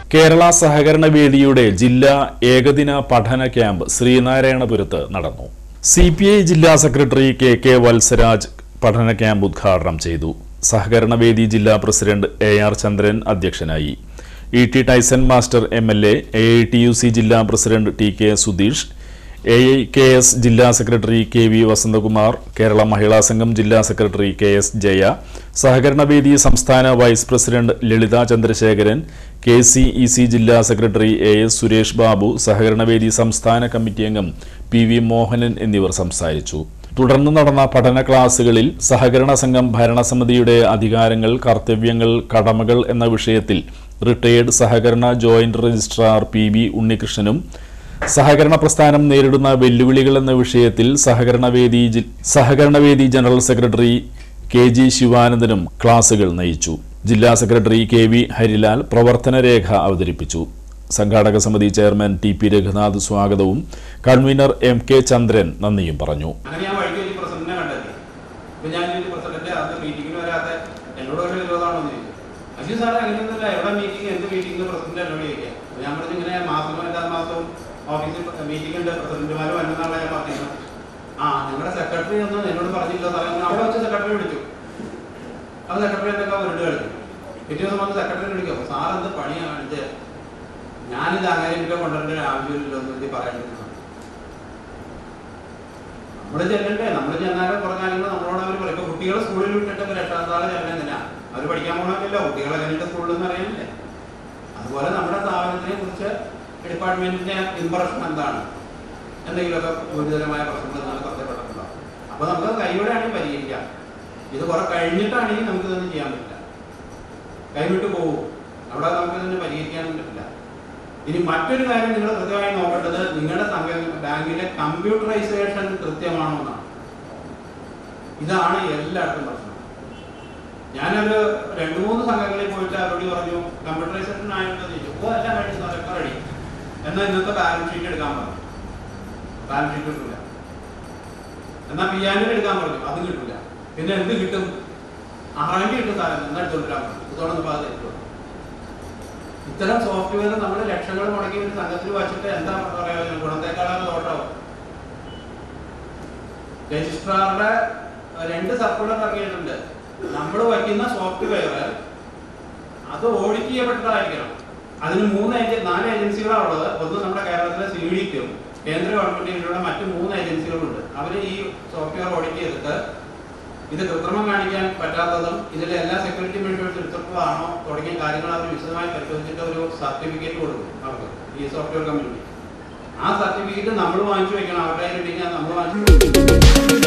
കേരള സഹകരണ വേദിയുടെ ജില്ലാ ഏകദിന പഠന ക്യാമ്പ് ശ്രീനാരായണപുരത്ത് നടന്നു സി പി ഐ ജില്ലാ സെക്രട്ടറി കെ കെ വത്സരാജ് പഠന ക്യാമ്പ് ഉദ്ഘാടനം ചെയ്തു സഹകരണ വേദി ജില്ലാ പ്രസിഡന്റ് എ ആർ ചന്ദ്രൻ അധ്യക്ഷനായി E T Tyson master M L A A I T U C ജില്ലാ president T K Sudheesh A I K S ജില്ലാ secretary K V Vasanthakumar Kerala Mahila Sangham ജില്ലാ secretary K S Jaya Sahakarana Vedi സംസ്ഥാന vice president Lalitha Chandrasekharan K C E C ജില്ലാ secretary A S Suresh Babu Sahakarana Vedi സംസ്ഥാന committee അംഗം P V Mohanan എന്നിവർ സംസാരിച്ചു തുടർന്ന് നടന്ന പഠന ക്ലാസുകളിൽ സഹകരണ സംഘം ഭരണസമിതിയുടെ അധികാരങ്ങൾ കർത്തവ്യങ്ങൾ കടമകൾ എന്ന വിഷയത്തിൽ റിട്ടയേർഡ് സഹകരണ ജോയിന്റ് രജിസ്ട്രാർ പി വി ഉണ്ണികൃഷ്ണനും സഹകരണ പ്രസ്ഥാനം നേരിടുന്ന വെല്ലുവിളികൾ എന്ന വിഷയത്തിൽ സഹകരണവേദി ജി- Sahakaranavedi general secretary K G ശിവാനന്ദനും ക്ലാസുകൾ നയിച്ചു ജില്ലാ സെക്രട്ടറി കെ വി ഹരിലാൽ പ്രവർത്തന രേഖ അവതരിപ്പിച്ചു സംഘാടക സമിതി ചെയർമാൻ ടി പി രഘുനാഥ് സ്വാഗതവും കൺവീനർ എം കെ ചന്ദ്രൻ നന്ദിയും പറഞ്ഞു അങ്ങനെ ഞാൻ വഴിക്ക് ഒരു പ്രസിഡന്റിനെ കണ്ടെത്തി ഇപ്പൊ ഞാൻ ഒരു പ്രസിഡന്റ് അത് മീറ്റിംഗിന് വരാത്ത എന്നോട് ഒരു വിരോധമാണോ എന്ന് ചോദിച്ചു അജി സാറേ അങ്ങനെയൊന്നുമില്ല എവിടെ മീറ്റിംഗ് എന്ത് മീറ്റിംഗ് പ്രസിഡന്റ് എന്നോട് ചോദിക്കാം അപ്പൊ ഞാൻ പറഞ്ഞു ഇങ്ങനെ മാസവും എല്ലാ മാസവും ഓഫീസിൽ മീറ്റിംഗ് ഉണ്ട് പ്രസിഡന്റുമാരും വന്നതാണ് ഞാൻ പറഞ്ഞത് ആ നിങ്ങളുടെ സെക്രട്ടറി ഒന്നും എന്നോട് പറഞ്ഞില്ല സാറേ അങ്ങനെ അവിടെ വെച്ച് സെക്രട്ടറി വിളിച്ചു അത് സെക്രട്ടറി എന്തൊക്കെ വീട് കളിച്ചു പിറ്റേ ദിവസം വന്ന് സെക്രട്ടറി വിളിക്കും അപ്പൊ സാർ എന്ത് പണിയാണ് കാണിച്ചത് ഞാനിത് അങ്ങനെ എനിക്ക് കൊണ്ടുവരേണ്ട ആവശ്യമില്ലല്ലോ എന്ന് വേണ്ടി പറയേണ്ടത് നമ്മൾ ചെല്ലണ്ടേ നമ്മൾ ചെന്നാലും കുറെ കാര്യങ്ങൾ നമ്മളോട് അവർ പറയും ഇപ്പൊ കുട്ടികളെ സ്കൂളിൽ വിട്ടിട്ട് ഇപ്പൊ രക്ഷാന്താളെ ചെല്ലുന്നില്ല അവർ പഠിക്കാൻ പോകണമല്ലോ കുട്ടികളെ എങ്ങനെയുണ്ട് സ്കൂളിൽ നിന്ന് അറിയാനില്ലേ അതുപോലെ നമ്മുടെ സ്ഥാപനത്തിനെ കുറിച്ച് ഡിപ്പാർട്ട്മെന്റിന്റെ ഇംപ്രഷൻ എന്താണ് എന്തെങ്കിലുമൊക്കെ ഗുരുതരമായ പ്രശ്നങ്ങൾ നമ്മൾ ശ്രദ്ധപ്പെട്ടിട്ടുണ്ടോ അപ്പൊ നമുക്ക് കൈയോടെയാണെങ്കിൽ പരിഹരിക്കാം ഇത് കുറെ കഴിഞ്ഞിട്ടാണെങ്കിൽ നമുക്ക് ഇതൊന്നും ചെയ്യാൻ പറ്റില്ല കൈവിട്ട് പോകും അവിടെ നമുക്ക് ഇതിനെ പരിഹരിക്കാൻ പറ്റില്ല ഇനി മറ്റൊരു കാര്യം നിങ്ങൾ കൃത്യമായി നോക്കേണ്ടത് നിങ്ങളുടെ സംഘ ബാങ്കിലെ കമ്പ്യൂട്ടറൈസേഷൻ കൃത്യമാണോ എന്നാണ് ഇതാണ് എല്ലായിടത്തും പ്രശ്നം ഞാനൊരു രണ്ട് മൂന്ന് സംഘങ്ങളിൽ പോയിട്ട് അവരോട് പറഞ്ഞു കമ്പ്യൂട്ടറൈസേഷൻ ആയിട്ട് ചോദിച്ചു ഓ എല്ലാം കഴിഞ്ഞു അതൊക്കെ റെഡി എന്നാൽ ഇന്നത്തെ ബാലൻസ് ഷീറ്റ് എടുക്കാൻ പറഞ്ഞു ബാലൻസ് ഷീറ്റ് കിട്ടില്ല എന്നാൽ പി ആൻഡിൽ എടുക്കാൻ പറഞ്ഞു അതും കിട്ടില്ല പിന്നെ എന്ത് കിട്ടും ആറാണ്ടി കിട്ടും സാധനം എന്നാ എടുത്തോണ്ടിരാൻ പറഞ്ഞു ഇതോടൊന്നും അത് തെറ്റുള്ളൂ ഇത്തരം സോഫ്റ്റ്വെയർ നമ്മൾ ലക്ഷങ്ങൾ മുടക്കി ഒരു സംഘത്തിൽ വച്ചിട്ട് എന്താ പറയാ ഗുണത്തെക്കാളാണ് തോട്ടാവും രജിസ്ട്രാറുടെ രണ്ട് സർക്കുലർ ഇറങ്ങിയിട്ടുണ്ട് നമ്മൾ വയ്ക്കുന്ന സോഫ്റ്റ്വെയർ അത് ഓഡിറ്റ് ചെയ്യപ്പെട്ടതായിരിക്കണം അതിന് മൂന്ന് ഏജൻ നാല് ഏജൻസികളാണ് ഉള്ളത് ഒന്ന് നമ്മുടെ കേരളത്തിലെ സി ഡിക്കും കേന്ദ്ര ഗവൺമെന്റിലുള്ള മറ്റ് മൂന്ന് ഏജൻസികളുണ്ട് അവർ ഈ സോഫ്റ്റ്വെയർ ഓഡിറ്റ് ചെയ്തിട്ട് ഇത് കൃത്രിമം കാണിക്കാൻ പറ്റാത്തതും ഇതിലെ എല്ലാ സെക്യൂരിറ്റി മെഷേഴ്സ് എടുത്തിട്ടുള്ളതാണോ തുടങ്ങിയ കാര്യങ്ങൾ അവർ വിശദമായി പരിശോധിച്ചിട്ട് ഒരു സർട്ടിഫിക്കറ്റ് കൊടുക്കും അവർക്ക് ഈ സോഫ്റ്റ്വെയർ കമ്പനി ആ സർട്ടിഫിക്കറ്റ് നമ്മൾ വാങ്ങിച്ചു വെക്കണം അവരുടെ കയ്യിൽ ഉണ്ടെങ്കിൽ അത് നമ്മൾ വാങ്ങിച്ചു